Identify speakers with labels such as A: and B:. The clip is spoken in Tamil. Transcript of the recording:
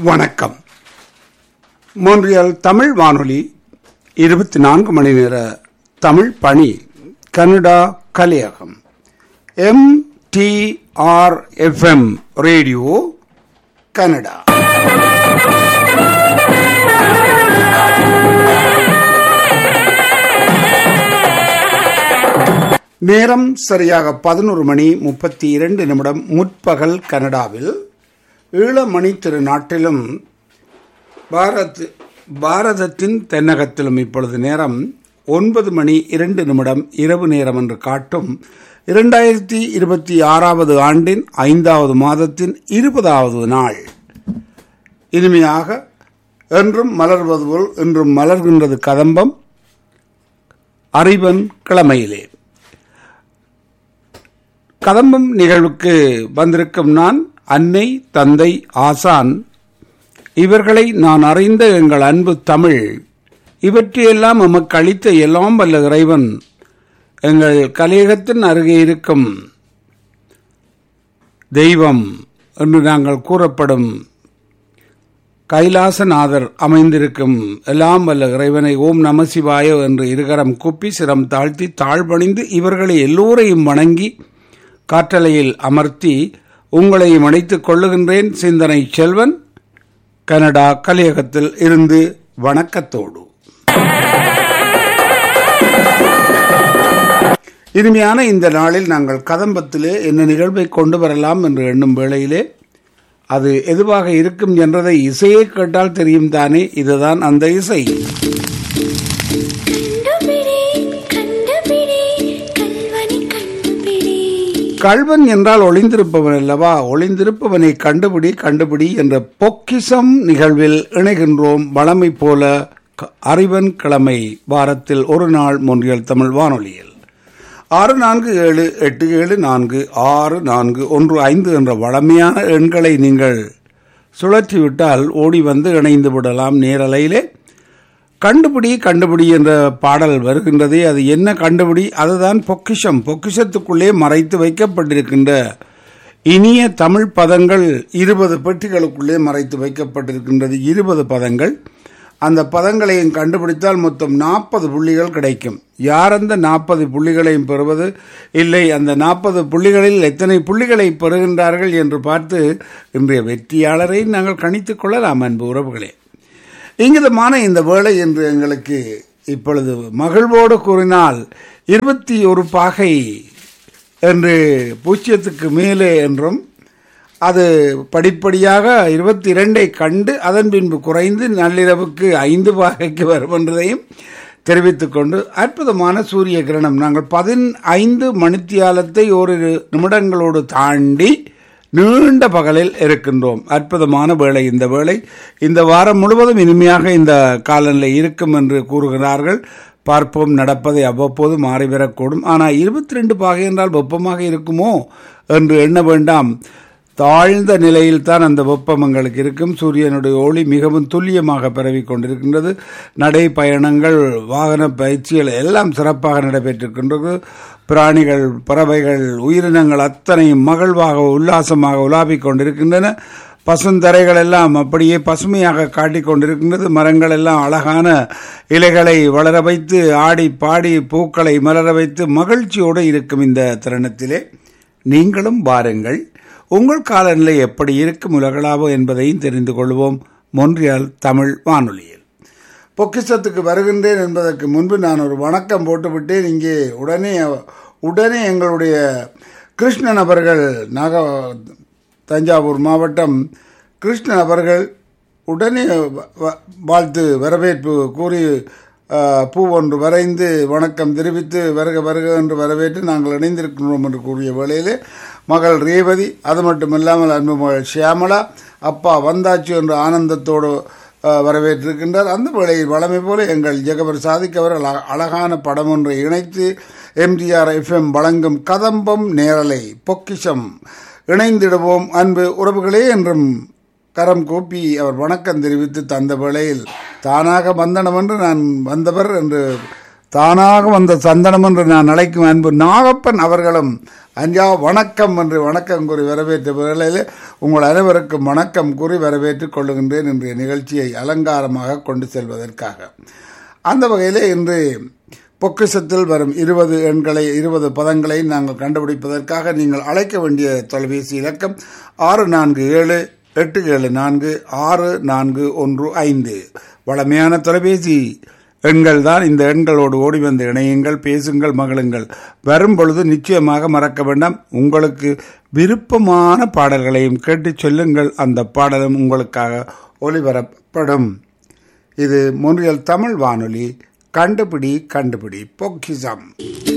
A: வணக்கம் மோன்றியல் தமிழ் வானொலி இருபத்தி நான்கு மணி நேர தமிழ் பணி கனடா கலையகம் M T R FM radio Canada நேரம் சரியாக பதினோரு மணி முப்பத்தி இரண்டு நிமிடம் முற்பகல் கனடாவில் ஈழமணி திருநாட்டிலும் பாரத் பாரதத்தின் தென்னகத்திலும் இப்பொழுது நேரம் ஒன்பது மணி இரண்டு நிமிடம் இரவு நேரம் என்று காட்டும் இரண்டாயிரத்தி இருபத்தி ஆறாவது ஆண்டின் ஐந்தாவது மாதத்தின் இருபதாவது நாள் இனிமையாக என்றும் மலர்வது போல் இன்றும் மலர்கின்றது கதம்பம் அறிவன் கிழமையிலே கதம்பம் நிகழ்வுக்கு வந்திருக்கும் நான் அன்னை தந்தை ஆசான் இவர்களை நான் அறிந்த எங்கள் அன்பு தமிழ் இவற்றையெல்லாம் எமக்கு அளித்த எல்லாம் வல்ல இறைவன் எங்கள் கலையகத்தின் அருகே இருக்கும் தெய்வம் என்று நாங்கள் கூறப்படும் கைலாசநாதர் அமைந்திருக்கும் எல்லாம் வல்ல இறைவனை ஓம் நம சிவாய என்று இருகரம் கூப்பி சிரம் தாழ்த்தி தாழ்பணிந்து இவர்களை எல்லோரையும் வணங்கி காற்றலையில் அமர்த்தி உங்களையும் அணைத்துக் கொள்ளுகின்றேன் சிந்தனை செல்வன் கனடா கலையகத்தில் இருந்து வணக்கத்தோடு இனிமையான இந்த நாளில் நாங்கள் கதம்பத்திலே என்ன நிகழ்வை கொண்டு வரலாம் என்று எண்ணும் வேளையிலே அது எதுவாக இருக்கும் என்றதை இசையை கேட்டால் தெரியும் தானே இதுதான் அந்த இசை
B: கண்டுபிடி கண்டுபிடி கல்வனை கண்டுபிடி
A: கள்வன் என்றால் ஒளிந்திருப்பவன் அல்லவா ஒளிந்திருப்பவனை கண்டுபிடி கண்டுபிடி என்ற பொக்கிசம் நிகழ்வில் இணைகின்றோம் வளமை போல க- அறிவன் கிழமை வாரத்தில் ஒரு நாள் மொன்றியல் தமிழ் வானொலியில் ஆறு நான்கு ஏழு எட்டு ஏழு நான்கு ஆறு நான்கு ஒன்று ஐந்து என்ற வளமையான எண்களை நீங்கள் சுழற்றிவிட்டால் ஓடி வந்து இணைந்து விடலாம் நேரலையிலே கண்டுபிடி கண்டுபிடி என்ற பாடல் வருகின்றதே அது என்ன கண்டுபிடி அதுதான் பொக்கிஷம் பொக்கிஷத்துக்குள்ளே மறைத்து வைக்கப்பட்டிருக்கின்ற இனிய தமிழ் பதங்கள் இருபது பெட்டிகளுக்குள்ளே மறைத்து வைக்கப்பட்டிருக்கின்றது இருபது பதங்கள் அந்த பதங்களையும் கண்டுபிடித்தால் மொத்தம் நாற்பது புள்ளிகள் கிடைக்கும் யார் அந்த நாற்பது புள்ளிகளையும் பெறுவது இல்லை அந்த நாற்பது புள்ளிகளில் எத்தனை புள்ளிகளை பெறுகின்றார்கள் என்று பார்த்து இன்றைய வெற்றியாளரை நாங்கள் கணித்துக் கொள்ளலாம் அன்பு உறவுகளே இங்கிதமான இந்த வேளை என்று எங்களுக்கு இப்பொழுது மகிழ்வோடு கூறினால் இருபத்தி ஒரு பாகை என்று பூஜ்ஜியத்துக்கு மேலே என்றும் அது படிப்படியாக இருபத்தி இரண்டை கண்டு அதன் பின்பு குறைந்து நள்ளிரவுக்கு ஐந்து பாகைக்கு வரும் என்றதையும் தெரிவித்துக் கொண்டு அற்புதமான சூரிய கிரணம் நாங்கள் பதினைந்து மணித்தியாலத்தை ஓரிரு நிமிடங்களோடு தாண்டி நீண்ட பகலில் இருக்கின்றோம் அற்புதமான வேளை இந்த வேளை இந்த வாரம் முழுவதும் இனிமையாக இந்த காலநிலை இருக்கும் என்று கூறுகிறார்கள் பார்ப்போம் நடப்பதை அவ்வப்போது மாறிவரக்கூடும் ஆனால் இருபத்தி ரெண்டு பாகை என்றால் வெப்பமாக இருக்குமோ என்று எண்ண வேண்டாம் தாழ்ந்த நிலையில் தான் அந்த வெப்பம் எங்களுக்கு இருக்கும் சூரியனுடைய ஒளி மிகவும் துல்லியமாக பரவிக் கொண்டிருக்கின்றது நடை பயணங்கள் வாகன பயிற்சிகள் எல்லாம் சிறப்பாக நடைபெற்றிருக்கின்றது பிராணிகள் பறவைகள் உயிரினங்கள் அத்தனையும் மகிழ்வாக உல்லாசமாக உலாவிக் கொண்டிருக்கின்றன பசுந்தரைகள் எல்லாம் அப்படியே பசுமையாக காட்டிக் கொண்டிருக்கின்றது மரங்கள் எல்லாம் அழகான இலைகளை வளர வைத்து ஆடி பாடி பூக்களை மலர வைத்து மகிழ்ச்சியோடு இருக்கும் இந்த தருணத்திலே நீங்களும் வாருங்கள் உங்கள் காலநிலை எப்படி இருக்கும் உலகளாவோ என்பதையும் தெரிந்து கொள்வோம் மொன்றியால் தமிழ் வானொலியில் பொக்கிஷத்துக்கு வருகின்றேன் என்பதற்கு முன்பு நான் ஒரு வணக்கம் போட்டுவிட்டேன் இங்கே உடனே உடனே எங்களுடைய கிருஷ்ணன் அவர்கள் நாக தஞ்சாவூர் மாவட்டம் கிருஷ்ணன் அவர்கள் உடனே வ- வ- வாழ்த்து வரவேற்பு கூறி ஆ, பூ ஒன்று வரைந்து வணக்கம் தெரிவித்து வருக வருக என்று வரவேற்று நாங்கள் இணைந்திருக்கின்றோம் என்று கூறிய வேளையிலே மகள் ரேவதி அது மட்டுமில்லாமல் அன்பு மகள் ஷியாமலா அப்பா வந்தாச்சு என்று ஆனந்தத்தோடு ஆ, வரவேற்றிருக்கின்றார் அந்த வேளையில் வளமை போல எங்கள் ஜெகவர் சாதிக் அவர்கள் அழ- அழகான படம் ஒன்றை இணைத்து எம்ஜிஆர் எஃப்எம் வழங்கும் கதம்பம் நேரலை பொக்கிஷம் இணைந்திடுவோம் அன்பு உறவுகளே என்றும் கரம் கூப்பி அவர் வணக்கம் தெரிவித்து தந்த வேளையில் தானாக வந்தனம் என்று நான் வந்தவர் என்று தானாக வந்த சந்தனம் என்று நான் அழைக்கும் அன்பு நாகப்பன் அவர்களும் அஞ்சா வணக்கம் என்று வணக்கம் கூறி வரவேற்ற வேளையில் உங்கள் அனைவருக்கும் வணக்கம் கூறி வரவேற்றுக் கொள்ளுகின்றேன் இன்றைய நிகழ்ச்சியை அலங்காரமாக கொண்டு செல்வதற்காக அந்த வகையிலே இன்று பொக்கிஷத்தில் வரும் இருபது எண்களை இருபது பதங்களை நாங்கள் கண்டுபிடிப்பதற்காக நீங்கள் அழைக்க வேண்டிய தொலைபேசி இலக்கம் ஆறு நான்கு ஏழு எட்டு ஏழு நான்கு ஆறு நான்கு ஒன்று ஐந்து வளமையான தொலைபேசி எண்கள் தான் இந்த எண்களோடு ஓடி வந்து இணையுங்கள் பேசுங்கள் மகளுங்கள் வரும் பொழுது நிச்சயமாக மறக்க வேண்டாம் உங்களுக்கு விருப்பமான பாடல்களையும் கேட்டு சொல்லுங்கள் அந்த பாடலும் உங்களுக்காக ஒளிபரப்படும் இது மொன்றியல் தமிழ் வானொலி கண்டுபிடி கண்டுபிடி பொக்கிசம்